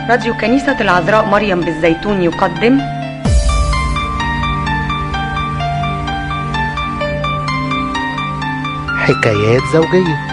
راديو كنيسة العذراء مريم بالزيتون يقدم حكايات زوجية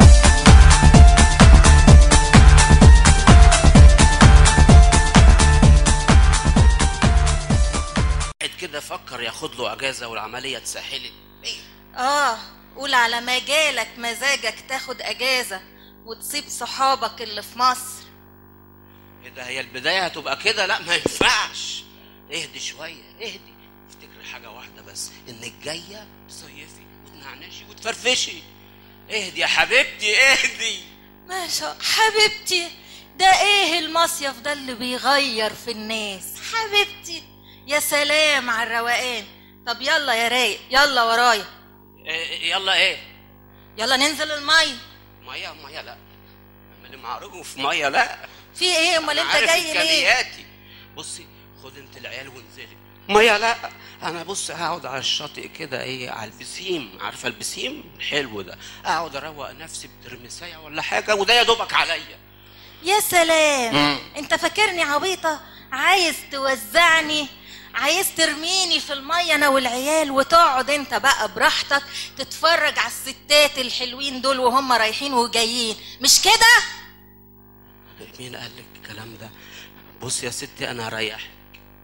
قاعد كده فكر ياخد له اجازه والعمليه اتسهلت ايه اه قول على ما جالك مزاجك تاخد اجازه وتسيب صحابك اللي في مصر ايه ده هي البدايه هتبقى كده لا ما ينفعش اهدي شويه اهدي افتكري حاجه واحده بس انك جايه تصيفي وتنعنشي وتفرفشي اهدي يا حبيبتي اهدي ماشي حبيبتي ده ايه المصيف ده اللي بيغير في الناس حبيبتي يا سلام على الروقان طب يلا يا رايق يلا ورايا إيه يلا ايه يلا ننزل المي ميه ميه لا اعملي معروف في ميه لا في ايه امال أنا انت عارف جاي ليه إمكانياتي. بصي خد انت العيال وانزلي ميه لا انا بص هقعد على الشاطئ كده ايه على البسيم عارفه البسيم الحلو ده اقعد اروق نفسي بترمسيه ولا حاجه وده يا دوبك عليا يا سلام مم. انت فاكرني عبيطه عايز توزعني عايز ترميني في الميه انا والعيال وتقعد انت بقى براحتك تتفرج على الستات الحلوين دول وهم رايحين وجايين مش كده مين قال لك الكلام ده بص يا ستي انا هريحك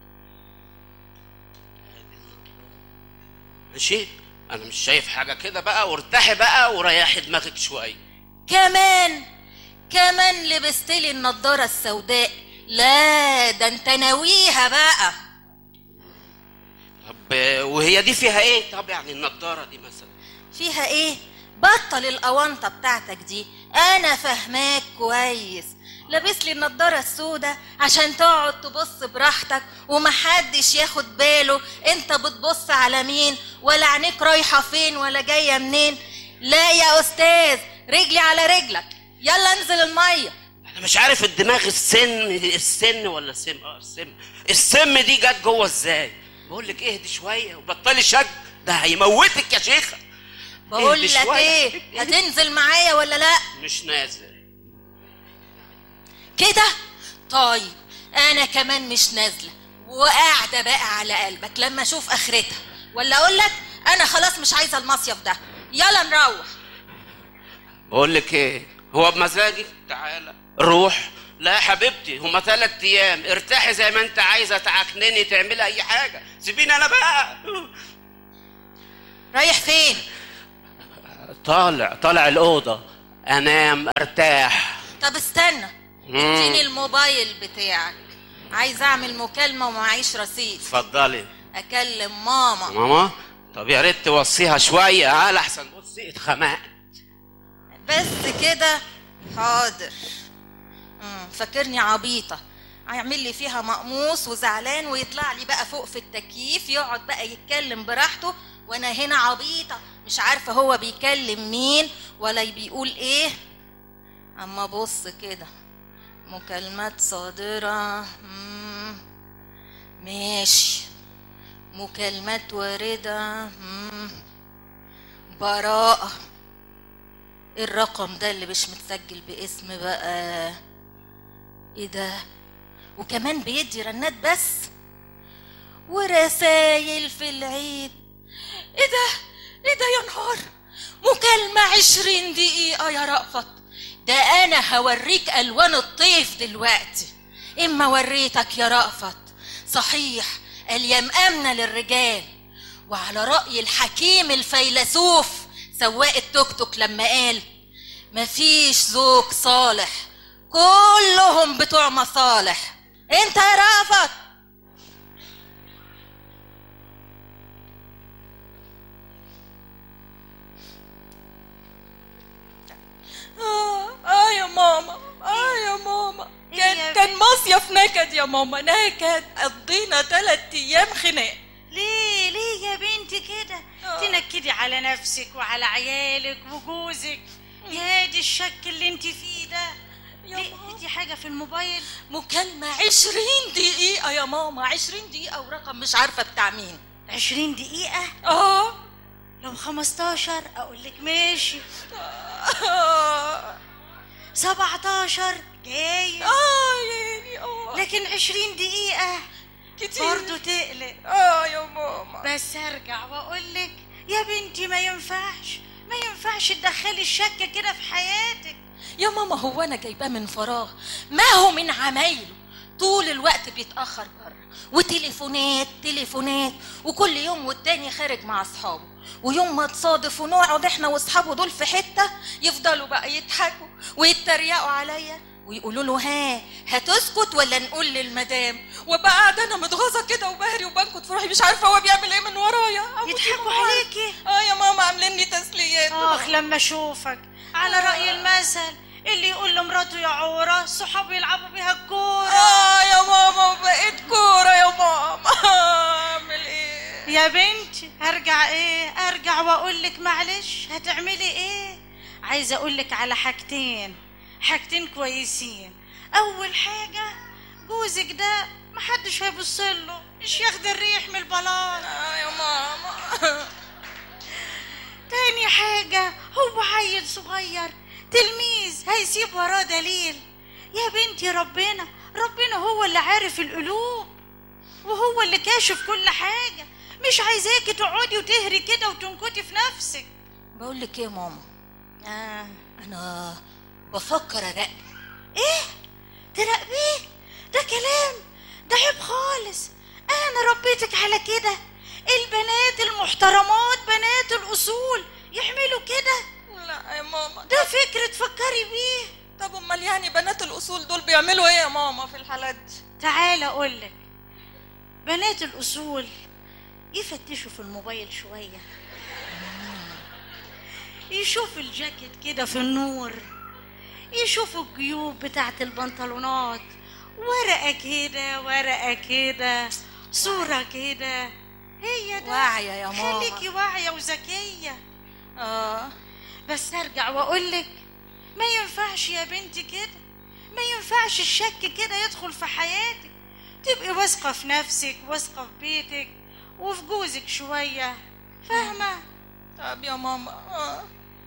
ماشي انا مش شايف حاجه كده بقى وارتاحي بقى وريحي دماغك شويه كمان كمان لبست لي النضاره السوداء لا ده انت ناويها بقى طب آه، وهي دي فيها ايه طب يعني النضاره دي مثلا فيها ايه بطل الاونطه بتاعتك دي انا فاهماك كويس لابس لي النضاره السوداء عشان تقعد تبص براحتك ومحدش ياخد باله انت بتبص على مين ولا عينيك رايحه فين ولا جايه منين لا يا استاذ رجلي على رجلك يلا انزل الميه انا مش عارف الدماغ السن السن ولا السم اه السم السم دي جت جوه ازاي بقول لك اهدي شويه وبطلي شك ده هيموتك يا شيخه بقول اهدي لك شوية. ايه هتنزل معايا ولا لا مش نازل كده طيب انا كمان مش نازله وقاعده بقى على قلبك لما اشوف اخرتها ولا اقول لك انا خلاص مش عايزه المصيف ده يلا نروح بقول لك ايه هو بمزاجك تعالى روح لا يا حبيبتي هما ثلاث ايام ارتاحي زي ما انت عايزه تعكنني تعملي اي حاجه سيبيني انا بقى رايح فين طالع طالع الاوضه انام ارتاح طب استنى مم. اديني الموبايل بتاعك عايزه اعمل مكالمه ومعيش رصيد اتفضلي اكلم ماما ماما طب يا ريت توصيها شويه ها لحسن بصي اتخمقت بس كده حاضر مم، فاكرني عبيطة هيعمل لي فيها مقموص وزعلان ويطلع لي بقى فوق في التكييف يقعد بقى يتكلم براحته وانا هنا عبيطة مش عارفة هو بيكلم مين ولا بيقول ايه اما بص كده مكالمات صادرة مم، ماشي مكالمات واردة مم، براءة إيه الرقم ده اللي مش متسجل باسم بقى ايه ده وكمان بيدي رنات بس ورسايل في العيد ايه ده ايه ده يا نهار مكالمة عشرين دقيقة يا رأفت ده انا هوريك الوان الطيف دلوقتي اما وريتك يا رأفت صحيح اليم امنة للرجال وعلى رأي الحكيم الفيلسوف سواق التوك توك لما قال مفيش زوج صالح كلهم بتوع مصالح انت يا رأفت آه, اه يا ماما اه يا ماما إيه يا كان كان مصيف نكد يا ماما نكد قضينا ثلاث ايام خناق ليه ليه يا بنتي كده آه. تنكدي على نفسك وعلى عيالك وجوزك يا دي الشك اللي انت فيه ده يا ليه ماما. دي حاجه في الموبايل مكالمة عشرين دقيقة يا ماما عشرين دقيقة ورقم مش عارفة بتاع مين عشرين دقيقة اه لو خمستاشر اقول لك ماشي اه سبعتاشر جاي اه يعني لكن عشرين دقيقة كتير برضه تقلق اه يا ماما بس ارجع واقول لك يا بنتي ما ينفعش ما ينفعش تدخلي الشك كده في حياتك يا ماما هو انا جايباه من فراغ ما هو من عمايله طول الوقت بيتاخر بره وتليفونات تليفونات وكل يوم والتاني خارج مع اصحابه ويوم ما تصادف ونقعد احنا واصحابه دول في حته يفضلوا بقى يضحكوا ويتريقوا عليا ويقولوا له ها هتسكت ولا نقول للمدام وبقى قاعده انا متغاظه كده وبهري وبنكت في روحي مش عارفه هو بيعمل ايه من ورايا أبوس يضحكوا ماما. عليكي اه يا ماما عاملين لي تسليات اخ لما اشوفك على راي المثل اللي يقول لمراته يا عوره صحابه يلعبوا بيها الكوره اه يا ماما بقيت كورة يا ماما اعمل ايه يا بنتي ارجع ايه ارجع واقول لك معلش هتعملي ايه عايزه اقول لك على حاجتين حاجتين كويسين اول حاجه جوزك ده محدش هيبص له مش ياخد الريح من البلاط اه يا ماما تاني حاجة هو عيل صغير تلميذ هيسيب وراه دليل يا بنتي ربنا ربنا هو اللي عارف القلوب وهو اللي كاشف كل حاجة مش عايزاكي تقعدي وتهري كده وتنكتي في نفسك بقول لك ايه يا ماما آه. انا بفكر اراقب ايه تراقبيه ده كلام ده عيب خالص انا ربيتك على كده البنات المحترمات بنات الاصول يعملوا كده لا يا ماما ده فكر تفكري بيه طب امال يعني بنات الاصول دول بيعملوا ايه يا ماما في الحالات دي تعالى اقول لك بنات الاصول يفتشوا في الموبايل شويه يشوفوا الجاكيت كده في النور يشوفوا الجيوب بتاعت البنطلونات ورقه كده ورقه كده صوره كده هي ده واعية يا ماما. خليكي واعيه وذكيه اه بس ارجع واقول لك ما ينفعش يا بنتي كده ما ينفعش الشك كده يدخل في حياتك تبقي واثقه في نفسك واثقه في بيتك وفي جوزك شويه فاهمه طب يا ماما اه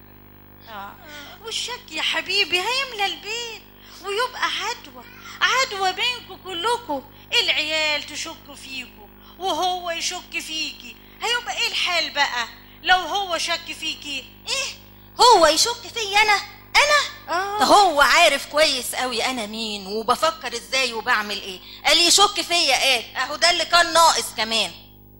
اه والشك يا حبيبي هيملى البيت ويبقى عدوى عدوى بينكم كلكم العيال تشك فيكم وهو يشك فيكي هيبقى ايه الحال بقى لو هو شك فيكي ايه هو يشك فيا انا انا ده اه هو عارف كويس قوي انا مين وبفكر ازاي وبعمل ايه قال لي يشك فيا ايه اهو ده اللي كان ناقص كمان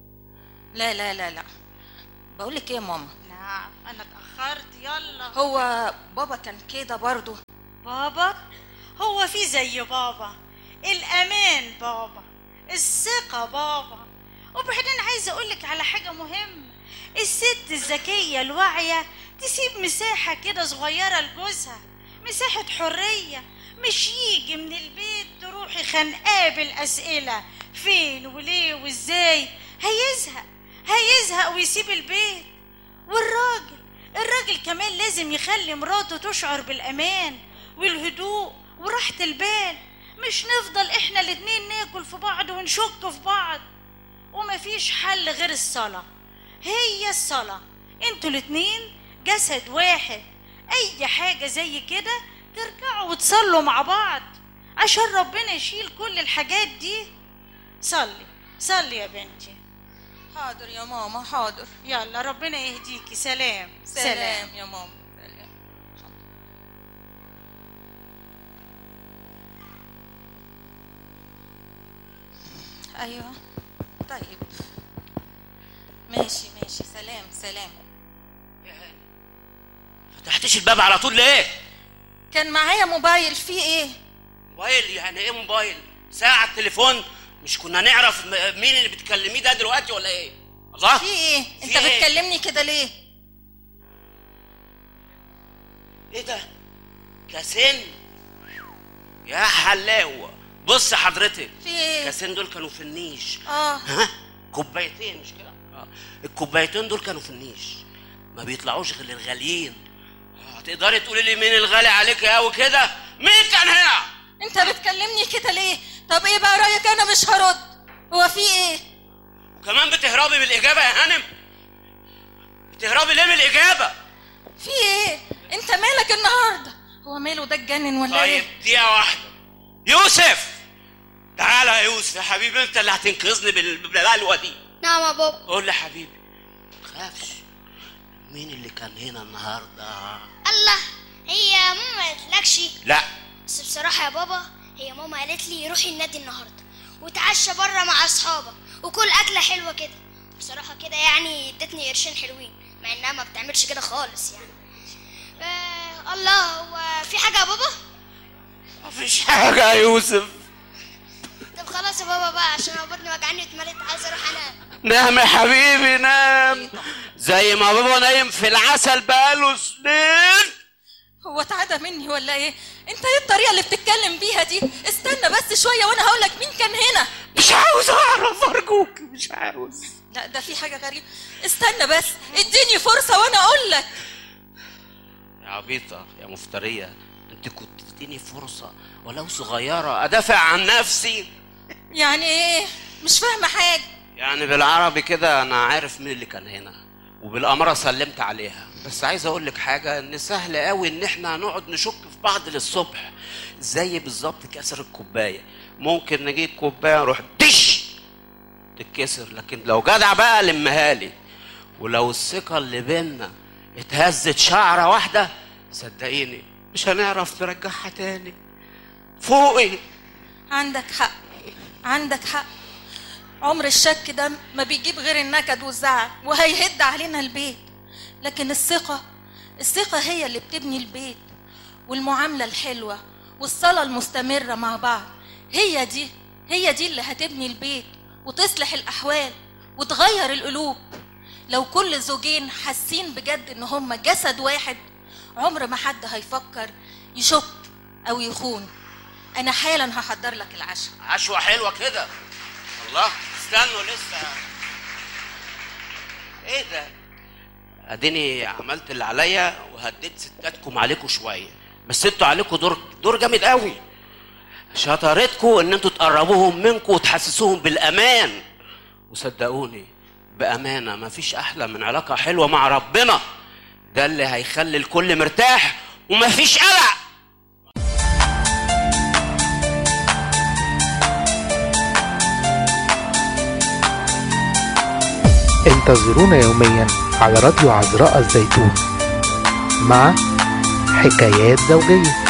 لا لا لا لا بقول لك ايه يا ماما نعم انا اتاخرت يلا هو بابا كان كده برضه بابا هو في زي بابا الامان بابا الثقه بابا وبعدين عايزه اقول لك على حاجه مهمه الست الذكيه الواعيه تسيب مساحه كده صغيره لجوزها مساحه حريه مش يجي من البيت تروحي خانقاه بالاسئله فين وليه وازاي هيزهق هيزهق ويسيب البيت والراجل الراجل كمان لازم يخلي مراته تشعر بالأمان والهدوء وراحة البال مش نفضل احنا الاتنين ناكل في بعض ونشك في بعض ومفيش حل غير الصلاة هي الصلاة انتوا الاتنين جسد واحد اي حاجة زي كده ترجعوا وتصلوا مع بعض عشان ربنا يشيل كل الحاجات دي صلي صلي يا بنتي حاضر يا ماما حاضر يلا ربنا يهديكي سلام سلام يا ماما سلام ايوه طيب ماشي ماشي سلام سلام يا هاني فتحتش الباب على طول ليه كان معايا موبايل فيه ايه موبايل يعني ايه موبايل ساعة التليفون مش كنا نعرف م- مين اللي بتكلميه ده دلوقتي ولا ايه الله في ايه انت في إيه؟ بتكلمني كده ليه ايه ده كاسين يا حلاوة بص حضرتك في ايه الكاسين دول كانوا في النيش اه ها كوبايتين مش كده آه. الكوبايتين دول كانوا في النيش ما بيطلعوش غير الغاليين آه، تقدري تقولي لي مين الغالي عليك قوي كده مين كان هنا انت بتكلمني كده ليه طب ايه بقى رايك انا مش هرد هو في ايه وكمان بتهربي من الاجابه يا هانم بتهربي ليه من الاجابه في ايه انت مالك النهارده هو ماله ده اتجنن ولا طيب ايه دقيقه واحده يوسف تعالى يا يوسف يا حبيبي انت اللي هتنقذني بال- بالبلوه دي نعم يا بابا قول لي حبيبي ما تخافش مين اللي كان هنا النهارده الله هي ماما ما قالتلكش لا بس بصراحة يا بابا هي ماما قالت لي روحي النادي النهاردة وتعشى بره مع أصحابك وكل أكلة حلوة كده بصراحة كده يعني ادتني قرشين حلوين مع إنها ما بتعملش كده خالص يعني آه الله هو في حاجة يا بابا؟ مفيش حاجه يا يوسف طب خلاص يا بابا بقى عشان أنا بطني وجعني واتملت عايز أروح أنام نام يا حبيبي نام زي ما بابا نايم في العسل بقاله سنين هو اتعدى مني ولا ايه انت ايه الطريقه اللي بتتكلم بيها دي استنى بس شويه وانا هقول لك مين كان هنا مش عاوز اعرف ارجوك مش عاوز لا ده في حاجه غريبه استنى بس اديني فرصه وانا اقول لك يا عبيطه يا مفتريه انت كنت تديني فرصه ولو صغيره ادافع عن نفسي يعني ايه مش فاهمه حاجه يعني بالعربي كده انا عارف مين اللي كان هنا وبالاماره سلمت عليها بس عايز اقول لك حاجه ان سهل قوي ان احنا نقعد نشك في بعض للصبح زي بالظبط كسر الكوبايه ممكن نجيب كوبايه نروح دش تتكسر لكن لو جدع بقى لمها لي ولو الثقه اللي بينا اتهزت شعره واحده صدقيني مش هنعرف نرجعها تاني فوقي عندك حق عندك حق عمر الشك ده ما بيجيب غير النكد والزعل وهيهد علينا البيت لكن الثقة الثقة هي اللي بتبني البيت والمعاملة الحلوة والصلاة المستمرة مع بعض هي دي هي دي اللي هتبني البيت وتصلح الأحوال وتغير القلوب لو كل زوجين حاسين بجد ان هما جسد واحد عمر ما حد هيفكر يشك او يخون انا حالا هحضر لك العشاء عشوة حلوة كده الله استنوا لسه ايه ده اديني عملت اللي عليا وهديت ستاتكم عليكم شويه بس انتوا عليكم دور دور جامد قوي شطارتكم ان انتوا تقربوهم منكم وتحسسوهم بالامان وصدقوني بامانه مفيش احلى من علاقه حلوه مع ربنا ده اللي هيخلي الكل مرتاح ومفيش قلق انتظرونا يوميا على راديو عذراء الزيتون مع حكايات زوجيه